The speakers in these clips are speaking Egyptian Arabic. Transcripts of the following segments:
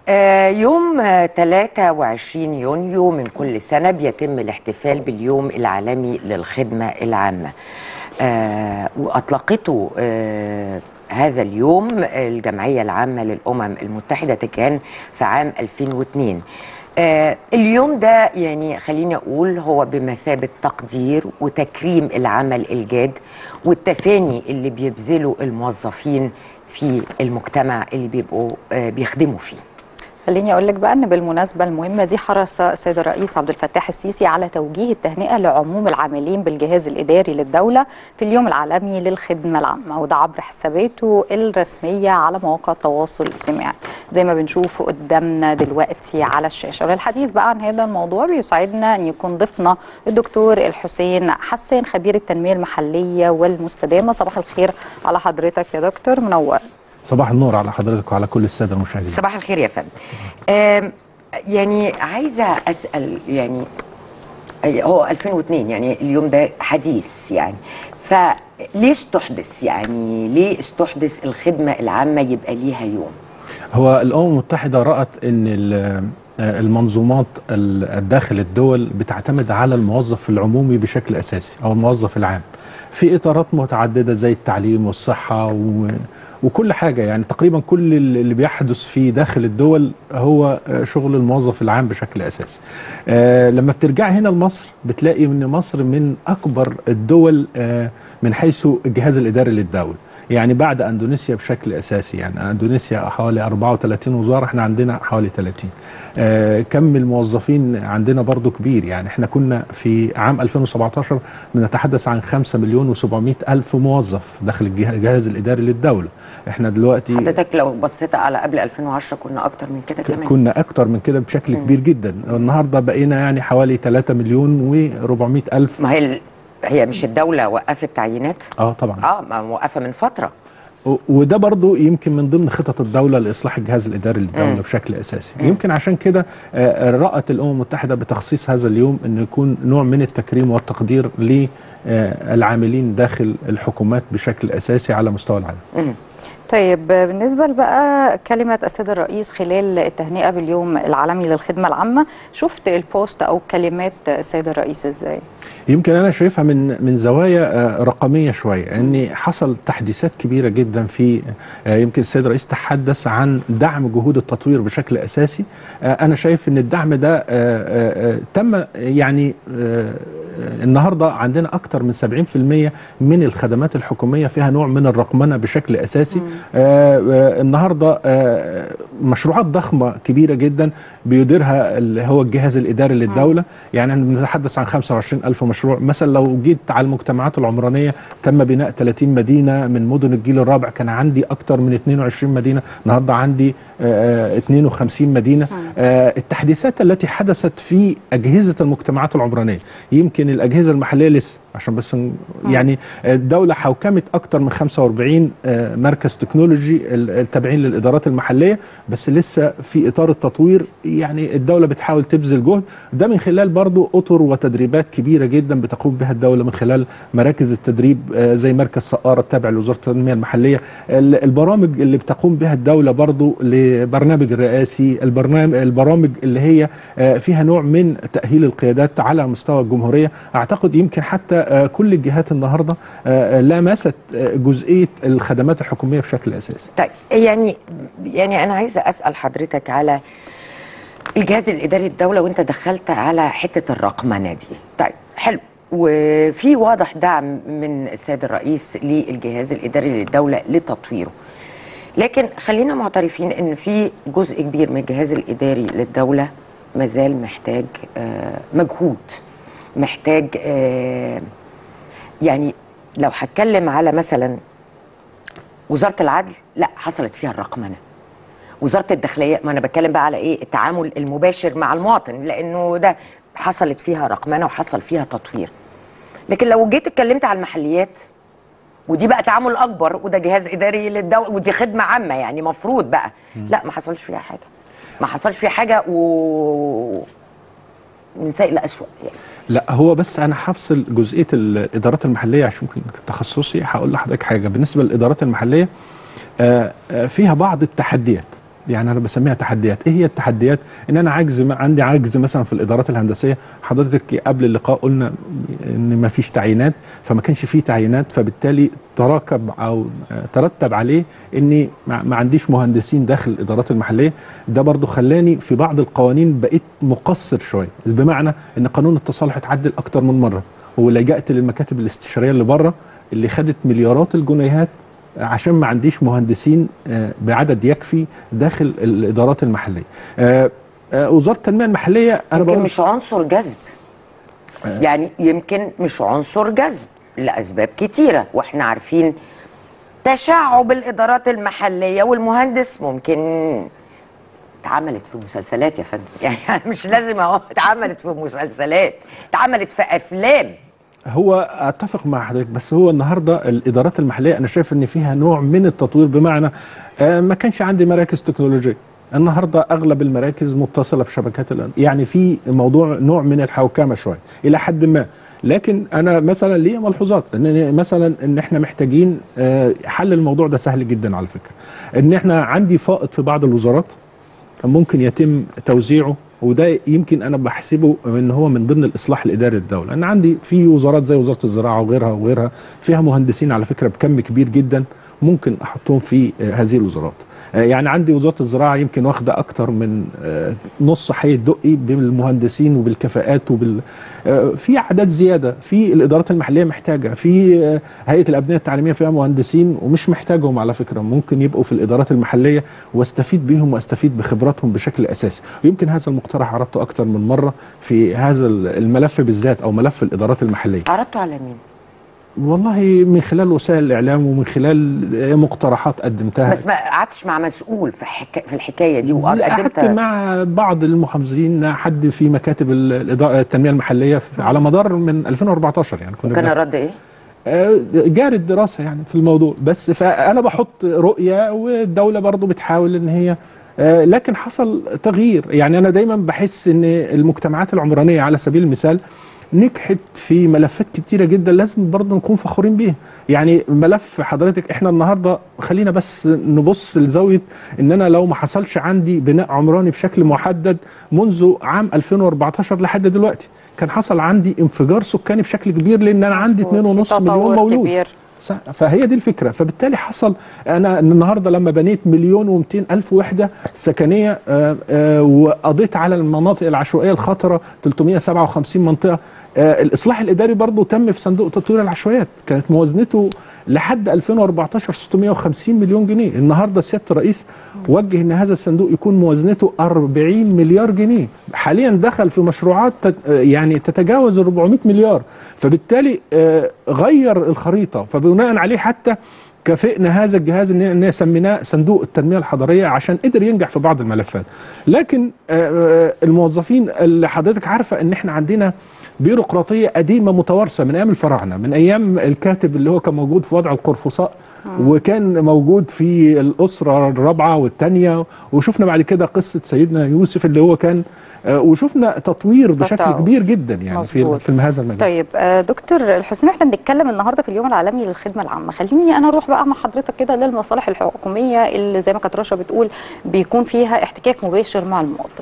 آه، يوم آه، 23 يونيو من كل سنة بيتم الاحتفال باليوم العالمي للخدمة العامة آه، وأطلقته آه، هذا اليوم الجمعية العامة للأمم المتحدة كان في عام 2002 آه، اليوم ده يعني خليني أقول هو بمثابة تقدير وتكريم العمل الجاد والتفاني اللي بيبذله الموظفين في المجتمع اللي بيبقوا آه، بيخدموا فيه خليني اقول لك بقى ان بالمناسبه المهمه دي حرص السيد الرئيس عبد الفتاح السيسي على توجيه التهنئه لعموم العاملين بالجهاز الاداري للدوله في اليوم العالمي للخدمه العامه وده عبر حساباته الرسميه على مواقع التواصل الاجتماعي زي ما بنشوف قدامنا دلوقتي على الشاشه وللحديث بقى عن هذا الموضوع بيسعدنا ان يكون ضيفنا الدكتور الحسين حسن خبير التنميه المحليه والمستدامه صباح الخير على حضرتك يا دكتور منور صباح النور على حضرتك وعلى كل الساده المشاهدين صباح الخير يا فندم آم، يعني عايزه اسال يعني هو 2002 يعني اليوم ده حديث يعني فليه استحدث يعني ليه استحدث الخدمه العامه يبقى ليها يوم هو الامم المتحده رات ان ال- المنظومات ال- داخل الدول بتعتمد على الموظف العمومي بشكل اساسي او الموظف العام في اطارات متعدده زي التعليم والصحه و وكل حاجه يعني تقريبا كل اللي بيحدث في داخل الدول هو شغل الموظف العام بشكل اساسي. آه لما بترجع هنا لمصر بتلاقي ان مصر من اكبر الدول آه من حيث الجهاز الاداري للدوله. يعني بعد اندونيسيا بشكل اساسي يعني اندونيسيا حوالي 34 وزاره احنا عندنا حوالي 30 آه كم الموظفين عندنا برضو كبير يعني احنا كنا في عام 2017 بنتحدث عن 5 مليون و700 الف موظف داخل الجه- الجهاز الاداري للدوله احنا دلوقتي حضرتك لو بصيت على قبل 2010 كنا اكتر من كده كمان كنا اكتر من كده بشكل كبير جدا النهارده بقينا يعني حوالي 3 مليون و400 الف ما هي ال- هي مش الدوله وقفت تعيينات اه طبعا اه ما موقفه من فتره و- وده برضو يمكن من ضمن خطط الدولة لإصلاح الجهاز الإداري للدولة مم. بشكل أساسي يمكن عشان كده آه، رأت الأمم المتحدة بتخصيص هذا اليوم أنه يكون نوع من التكريم والتقدير للعاملين داخل الحكومات بشكل أساسي على مستوى العالم مم. طيب بالنسبة بقى كلمة السيد الرئيس خلال التهنئة باليوم العالمي للخدمة العامة شفت البوست أو كلمات السيد الرئيس إزاي؟ يمكن انا شايفها من من زوايا آه، رقميه شويه ان حصل تحديثات كبيره جدا في آه، يمكن السيد الرئيس تحدث عن دعم جهود التطوير بشكل اساسي آه، انا شايف ان الدعم ده آه، آه، آه، تم يعني آه، آه، النهارده عندنا اكثر من 70% من الخدمات الحكوميه فيها نوع من الرقمنه بشكل اساسي آه، آه، النهارده آه، مشروعات ضخمه كبيره جدا بيديرها اللي هو الجهاز الاداري للدوله يعني احنا بنتحدث عن 25 ألف مشروع مثلا لو جيت على المجتمعات العمرانيه تم بناء 30 مدينه من مدن الجيل الرابع كان عندي اكثر من 22 مدينه النهارده عندي آه، 52 مدينه آه، التحديثات التي حدثت في اجهزه المجتمعات العمرانيه يمكن الاجهزه المحليه لسه عشان بس ن- يعني الدوله حوكمت اكثر من 45 آه، مركز تكنولوجي ال- التابعين للادارات المحليه بس لسه في اطار التطوير يعني الدوله بتحاول تبذل جهد ده من خلال برضو اطر وتدريبات كبيره جدا بتقوم بها الدوله من خلال مراكز التدريب آه، زي مركز سقاره التابع لوزاره التنميه المحليه ال- البرامج اللي بتقوم بها الدوله برضو لبرنامج الرئاسي البرنامج البرامج اللي هي آه، فيها نوع من تاهيل القيادات على مستوى الجمهوريه اعتقد يمكن حتى آه، كل الجهات النهارده آه، لامست آه، جزئيه الخدمات الحكوميه بشكل اساسي طيب يعني يعني انا عايزه اسال حضرتك على الجهاز الاداري للدوله وانت دخلت على حته الرقمنه دي طيب حلو وفي واضح دعم من السيد الرئيس للجهاز الاداري للدوله لتطويره لكن خلينا معترفين ان في جزء كبير من الجهاز الاداري للدوله مازال محتاج آه، مجهود محتاج آه، يعني لو هتكلم على مثلا وزاره العدل لا حصلت فيها الرقمنه وزاره الداخليه ما انا بتكلم بقى على ايه التعامل المباشر مع المواطن لانه ده حصلت فيها رقمنه وحصل فيها تطوير لكن لو جيت اتكلمت على المحليات ودي بقى تعامل اكبر وده جهاز اداري للدوله ودي خدمه عامه يعني مفروض بقى لا ما حصلش فيها حاجه ما حصلش فيها حاجه و من سيء لاسوء يعني لا هو بس انا هفصل جزئيه الادارات المحليه عشان يمكن تخصصي هقول لحضرتك حاجه بالنسبه للادارات المحليه آه، آه، فيها بعض التحديات يعني انا بسميها تحديات ايه هي التحديات ان انا عجز عندي عجز مثلا في الادارات الهندسيه حضرتك قبل اللقاء قلنا ان ما فيش تعيينات فما كانش فيه تعيينات فبالتالي تراكب او ترتب عليه اني ما عنديش مهندسين داخل الادارات المحليه ده برضو خلاني في بعض القوانين بقيت مقصر شويه بمعنى ان قانون التصالح اتعدل اكتر من مره ولجأت للمكاتب الاستشاريه اللي بره اللي خدت مليارات الجنيهات عشان ما عنديش مهندسين بعدد يكفي داخل الادارات المحليه. وزاره التنميه المحليه انا يمكن مش عنصر جذب. يعني يمكن مش عنصر جذب لاسباب كتيره واحنا عارفين تشعب الادارات المحليه والمهندس ممكن اتعملت في مسلسلات يا فندم يعني مش لازم اهو اتعملت في مسلسلات اتعملت في افلام هو اتفق مع حضرتك بس هو النهارده الادارات المحليه انا شايف ان فيها نوع من التطوير بمعنى آه ما كانش عندي مراكز تكنولوجيه النهارده اغلب المراكز متصله بشبكات يعني في موضوع نوع من الحوكمه شويه الى حد ما لكن انا مثلا ليا ملحوظات ان مثلا ان احنا محتاجين آه حل الموضوع ده سهل جدا على فكره ان احنا عندي فائض في بعض الوزارات ممكن يتم توزيعه وده يمكن انا بحسبه ان هو من ضمن الاصلاح الاداري للدوله انا عندي في وزارات زي وزاره الزراعه وغيرها وغيرها فيها مهندسين على فكره بكم كبير جدا ممكن احطهم في هذه الوزارات يعني عندي وزاره الزراعه يمكن واخده اكتر من نص حي الدقي بالمهندسين وبالكفاءات وبال في اعداد زياده في الادارات المحليه محتاجه في هيئه الابنيه التعليميه فيها مهندسين ومش محتاجهم على فكره ممكن يبقوا في الادارات المحليه واستفيد بيهم واستفيد بخبراتهم بشكل اساسي ويمكن هذا المقترح عرضته اكتر من مره في هذا الملف بالذات او ملف الادارات المحليه عرضته على مين والله من خلال وسائل الاعلام ومن خلال مقترحات قدمتها بس ما قعدتش مع مسؤول في حكا في الحكايه دي وقدمت مع بعض المحافظين حد في مكاتب التنميه المحليه على مدار من 2014 يعني كنا كان الرد ايه؟ جاري الدراسه يعني في الموضوع بس فانا بحط رؤيه والدوله برضو بتحاول ان هي لكن حصل تغيير يعني انا دايما بحس ان المجتمعات العمرانيه على سبيل المثال نجحت في ملفات كتيرة جدا لازم برضه نكون فخورين بيها يعني ملف حضرتك احنا النهاردة خلينا بس نبص لزاوية ان انا لو ما حصلش عندي بناء عمراني بشكل محدد منذ عام 2014 لحد دلوقتي كان حصل عندي انفجار سكاني بشكل كبير لان انا عندي 2.5 مليون مولود كبير. فهي دي الفكره فبالتالي حصل انا النهارده لما بنيت مليون و200 الف وحده سكنيه آآ آآ وقضيت على المناطق العشوائيه الخطره 357 منطقه الاصلاح الاداري برضو تم في صندوق تطوير العشوائيات كانت موازنته لحد 2014 650 مليون جنيه النهارده سياده الرئيس وجه ان هذا الصندوق يكون موازنته 40 مليار جنيه حاليا دخل في مشروعات يعني تتجاوز ال 400 مليار فبالتالي غير الخريطه فبناء عليه حتى كافئنا هذا الجهاز ان سميناه صندوق التنميه الحضريه عشان قدر ينجح في بعض الملفات لكن الموظفين اللي حضرتك عارفه ان احنا عندنا بيروقراطيه قديمه متوارثه من ايام الفراعنه من ايام الكاتب اللي هو كان موجود في وضع القرفصاء وكان موجود في الاسره الرابعه والثانيه وشفنا بعد كده قصه سيدنا يوسف اللي هو كان وشفنا تطوير بشكل تطور. كبير جدا يعني مزبوط. في في هذا المجال طيب دكتور الحسين احنا بنتكلم النهارده في اليوم العالمي للخدمه العامه خليني انا اروح بقى مع حضرتك كده للمصالح الحكوميه اللي زي ما كانت رشا بتقول بيكون فيها احتكاك مباشر مع المواطن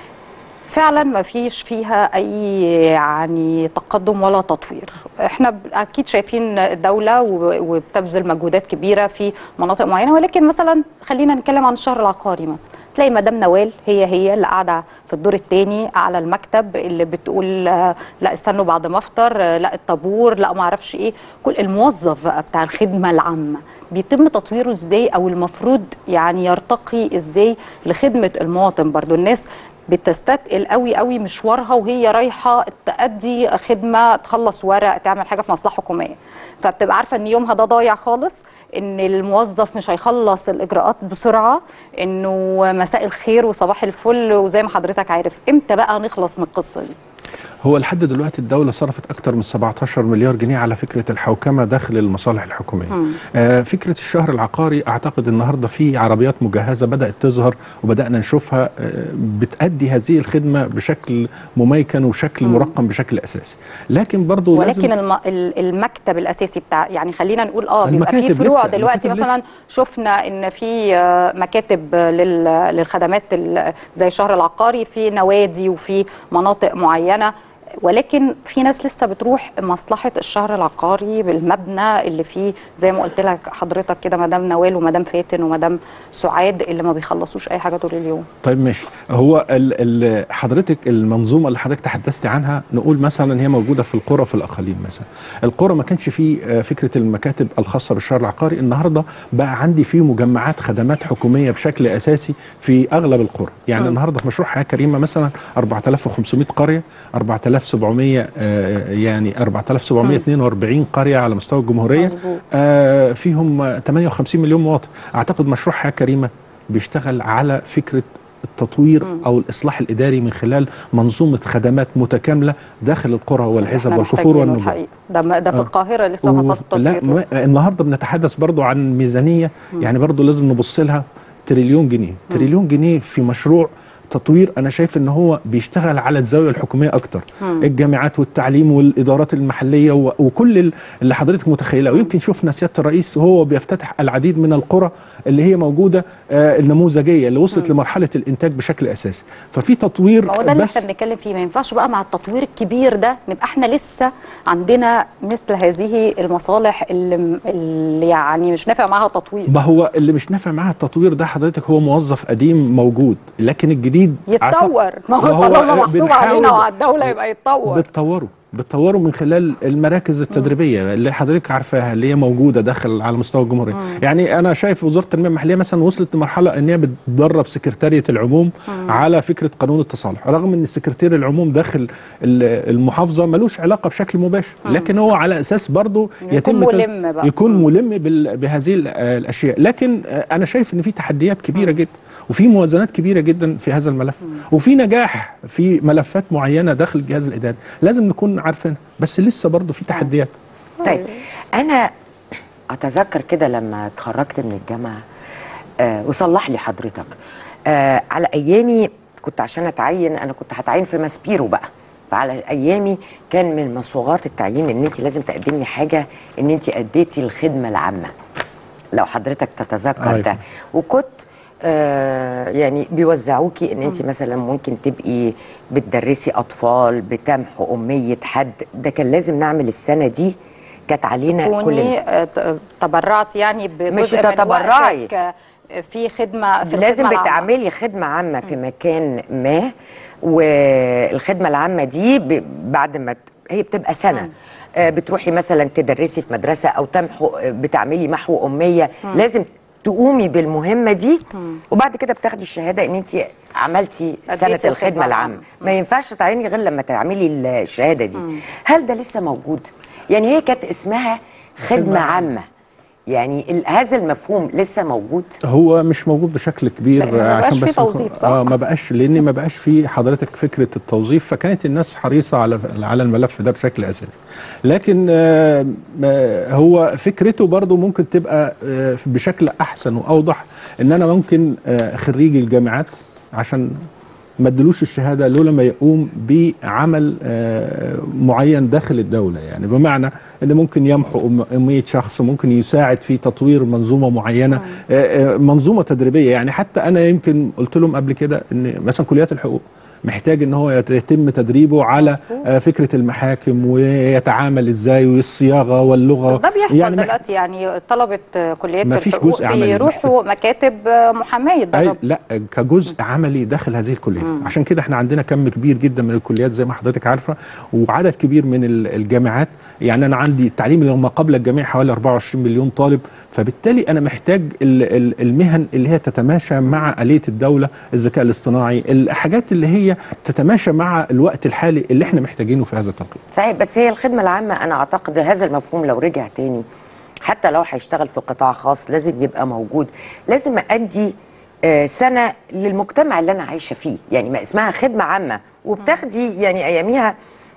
فعلا ما فيش فيها اي يعني تقدم ولا تطوير احنا اكيد شايفين الدوله وبتبذل مجهودات كبيره في مناطق معينه ولكن مثلا خلينا نتكلم عن الشهر العقاري مثلا تلاقي مدام نوال هي هي اللي قاعده في الدور الثاني على المكتب اللي بتقول لا استنوا بعد ما افطر لا الطابور لا ما اعرفش ايه كل الموظف بقى بتاع الخدمه العامه بيتم تطويره ازاي او المفروض يعني يرتقي ازاي لخدمه المواطن برضو الناس بتستثقل قوي قوي مشوارها وهي رايحه تأدي خدمه تخلص ورق تعمل حاجه في مصلحه حكوميه فبتبقى عارفه ان يومها ده ضايع خالص ان الموظف مش هيخلص الاجراءات بسرعه انه مساء الخير وصباح الفل وزي ما حضرتك عارف امتى بقى نخلص من القصه دي هو لحد دلوقتي الدولة صرفت أكثر من 17 مليار جنيه على فكرة الحوكمة داخل المصالح الحكومية. آه فكرة الشهر العقاري أعتقد النهاردة في عربيات مجهزة بدأت تظهر وبدأنا نشوفها آه بتأدي هذه الخدمة بشكل مميكن وشكل مرقم بشكل أساسي. لكن برضو لازم ولكن الم... ال- المكتب الاساسي بتاع يعني خلينا نقول اه بيبقى في المكاتب فروع لسه، دلوقتي المكاتب مثلا شفنا ان في آه، مكاتب لل... للخدمات ال- زي الشهر العقاري في نوادي وفي مناطق معينه ولكن في ناس لسه بتروح مصلحه الشهر العقاري بالمبنى اللي فيه زي ما قلت لك حضرتك كده مدام نوال ومدام فاتن ومدام سعاد اللي ما بيخلصوش اي حاجه طول اليوم طيب ماشي هو ال ال حضرتك المنظومه اللي حضرتك تحدثتي عنها نقول مثلا هي موجوده في القرى في الاقاليم مثلا القرى ما كانش فيه آه، فكره المكاتب الخاصه بالشهر العقاري النهارده بقى عندي فيه مجمعات خدمات حكوميه بشكل اساسي في اغلب القرى يعني النهارده في مشروع حياه كريمه مثلا 4500 قريه 4700 آه، يعني 4742 قريه على مستوى الجمهوريه مظبوط. آه، فيهم 58 مليون مواطن اعتقد مشروع حياه كريمه بيشتغل على فكره التطوير او الاصلاح الاداري من خلال منظومه خدمات متكامله داخل القرى والعزب احنا والكفور محتاجينه والنجوم الحقيقه ده م- ده في آه. القاهره لسه و- مسار لا التطوير ما- النهارده بنتحدث برضو عن ميزانيه يعني برضو لازم نبص لها تريليون جنيه تريليون جنيه في مشروع تطوير انا شايف ان هو بيشتغل على الزاويه الحكوميه اكتر الجامعات والتعليم والادارات المحليه و- وكل ال- اللي حضرتك متخيله ويمكن شفنا سياده الرئيس وهو بيفتتح العديد من القرى اللي هي موجوده آه، النموذجيه اللي وصلت لمرحله الانتاج بشكل اساسي ففي تطوير ما هو ده اللي بس احنا بنتكلم فيه ما ينفعش بقى مع التطوير الكبير ده نبقى احنا لسه عندنا مثل هذه المصالح اللي, اللي يعني مش نافع معاها تطوير ما هو اللي مش نافع معاه التطوير ده حضرتك هو موظف قديم موجود لكن الجديد يتطور ما ما هو هو طالما محسوب بنحاول- علينا وعلى الدوله يبقى يتطور بتطوروا بتطوروا من خلال المراكز التدريبيه اللي حضرتك عارفاها اللي هي موجوده داخل على مستوى الجمهوريه يعني انا شايف وزاره التنميه المحليه مثلا وصلت لمرحله ان هي بتدرب سكرتاريه العموم على فكره قانون التصالح رغم ان سكرتير العموم داخل ال- المحافظه ملوش علاقه بشكل مباشر لكن هو على اساس برضه يكون يتم تد- ملم بقى. يكون ملم بال- بهذه ال- الاشياء لكن آه، انا شايف ان في تحديات كبيره جدا وفي موازنات كبيره جدا في هذا الملف وفي نجاح في ملفات معينه داخل الجهاز الاداري لازم نكون عارفينها بس لسه برضه في تحديات طيب انا اتذكر كده لما اتخرجت من الجامعه آه وصلح لي حضرتك آه على ايامي كنت عشان اتعين انا كنت هتعين في ماسبيرو بقى فعلى ايامي كان من مصوغات التعيين ان انت لازم تقدمي حاجه ان انت اديتي الخدمه العامه لو حضرتك تتذكر أيوة. ده وكنت آه يعني بيوزعوكي ان انت مثلا ممكن تبقي بتدرسي اطفال بتمحو اميه حد ده كان لازم نعمل السنه دي كانت علينا كلنا تكوني آه، ت- تبرعتي يعني بجزء مش من تتبرعي. وقتك، آه، في خدمه في لازم الخدمة العامة. بتعملي خدمة عامة في مكان ما والخدمة العامة دي ب- بعد ما ت- هي بتبقى سنة آه، بتروحي مثلا تدرسي في مدرسة أو تمحو آه، بتعملي محو أمية لازم تقومي بالمهمة دي وبعد كده بتاخدي الشهادة ان انت عملتي أديتي سنة الخدمة الخدمة العامة العامة. ما ينفعش تعيني غير لما تعملي الشهادة دي هل ده لسه موجود؟ يعني هي كانت اسمها خدمة خدمة عامة يعني ال- هذا المفهوم لسه موجود؟ هو مش موجود بشكل كبير لأن ما بقاش عشان فيه بس توظيف، صح؟ اه ما بقاش لان ما بقاش في حضرتك فكره التوظيف فكانت الناس حريصه على على الملف ده بشكل اساسي لكن آه ما- هو فكرته برضو ممكن تبقى آه بشكل احسن واوضح ان انا ممكن آه خريجي الجامعات عشان ما ادلوش الشهاده لولا ما يقوم بعمل آه، معين داخل الدوله يعني بمعنى ان ممكن يمحو أم- اميه شخص ممكن يساعد في تطوير منظومه معينه آه، آه، منظومه تدريبيه يعني حتى انا يمكن قلت لهم قبل كده ان مثلا كليات الحقوق محتاج ان هو يت- يتم تدريبه على آه، فكره المحاكم ويتعامل ازاي والصياغه واللغه بس ده بيحصل يعني مح- دلوقتي يعني طلبه كليات ما فيش الحقوق جزء عملي بيروحوا مكاتب محاماه أي يتدربوا لا كجزء عملي داخل هذه الكليات عشان كده احنا عندنا كم كبير جدا من الكليات زي ما حضرتك عارفه وعدد كبير من ال- الجامعات يعني انا عندي التعليم اللي ما قبل الجامعي حوالي 24 مليون طالب فبالتالي انا محتاج ال- ال- المهن اللي هي تتماشى مع آلية الدولة الذكاء الاصطناعي الحاجات اللي هي تتماشى مع الوقت الحالي اللي احنا محتاجينه في هذا التوقيت صحيح بس هي الخدمة العامة أنا أعتقد هذا المفهوم لو رجع تاني حتى لو هيشتغل في قطاع خاص لازم يبقى موجود لازم أدي آه، سنة للمجتمع اللي أنا عايشة فيه يعني ما اسمها خدمة عامة وبتاخدي يعني أياميها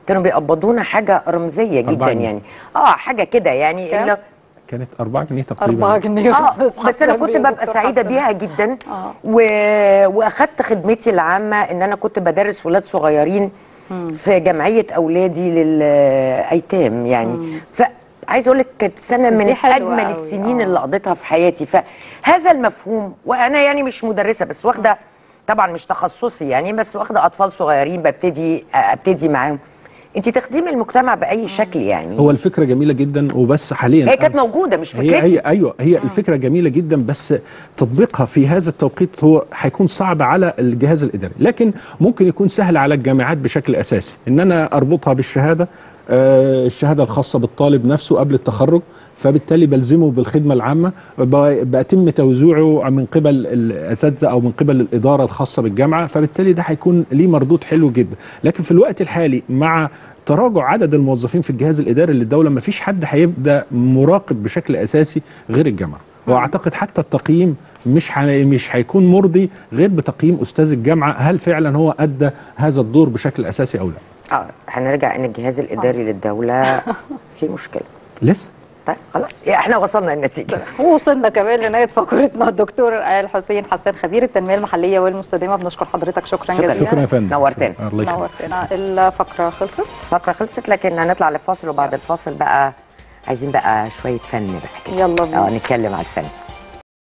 كانوا بيقبضونا حاجه رمزيه جدا أربعة جنيه. يعني اه حاجه كده يعني كام؟ اللي- كانت 4 جنيه تقريبا 4 جنيه اه أستاذ بس انا حسن كنت بيه ببقى ودكتور سعيده حسن. بيها جدا آه. و... واخدت خدمتي العامه ان انا كنت بدرس ولاد صغيرين في جمعيه اولادي للايتام يعني فعايز اقول لك كانت سنه بس دي من حلوة اجمل أوي، السنين آه. اللي قضيتها في حياتي فهذا المفهوم وانا يعني مش مدرسه بس واخده طبعا مش تخصصي يعني بس واخده اطفال صغيرين ببتدي ابتدي معاهم انت تخدمي المجتمع باي شكل يعني هو الفكره جميله جدا وبس حاليا هي كانت موجوده مش هي فكرتي هي ايوه هي الفكره جميله جدا بس تطبيقها في هذا التوقيت هو هيكون صعب على الجهاز الاداري لكن ممكن يكون سهل على الجامعات بشكل اساسي ان انا اربطها بالشهاده آه، الشهاده الخاصه بالطالب نفسه قبل التخرج فبالتالي بلزمه بالخدمه العامه ب- بتم توزيعه من قبل الاساتذه او من قبل الاداره الخاصه بالجامعه فبالتالي ده هيكون ليه مردود حلو جدا لكن في الوقت الحالي مع تراجع عدد الموظفين في الجهاز الاداري للدوله ما فيش حد هيبدا مراقب بشكل اساسي غير الجامعه واعتقد حتى التقييم مش ح... مش هيكون مرضي غير بتقييم استاذ الجامعه هل فعلا هو ادى هذا الدور بشكل اساسي او لا اه هنرجع ان الجهاز الاداري للدوله في مشكله لسه طيب خلاص يا احنا وصلنا النتيجه ووصلنا كمان لنهايه فقرتنا الدكتور الحسين حسان خبير التنميه المحليه والمستدامه بنشكر حضرتك شكرا, شكراً. جزيلا شكرا يا فندم نورتنا. الله يخليك نورتنا الفقره خلصت الفقره خلصت لكن هنطلع لفاصل وبعد الفاصل بقى عايزين بقى شويه فن بقى كده يلا بينا اه نتكلم على الفن